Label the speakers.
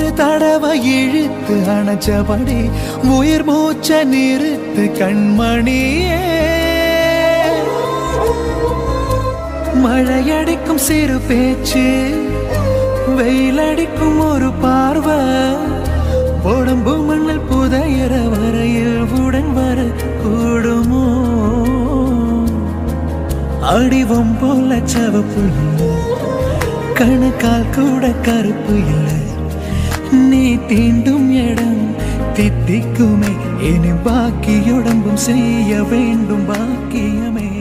Speaker 1: ஒரு தடவை இழுத்து அணைச்சபடி உயிர் மூச்ச நிறுத்து கண்மணியே மழையடிக்கும் சிறு பேச்சு வெயிலடிக்கும் ஒரு பார்வை உடம்பு மண்ணில் புதையற வரையில் உடன் வர கூடுமோ அடிவம் போல சவப்பு இல்லை கணுக்கால் கூட கருப்பு இல்லை நீ தீண்டும் இடம் தித்திக்குமே இனி பாக்கியுடம்பும் செய்ய வேண்டும் பாக்கியமே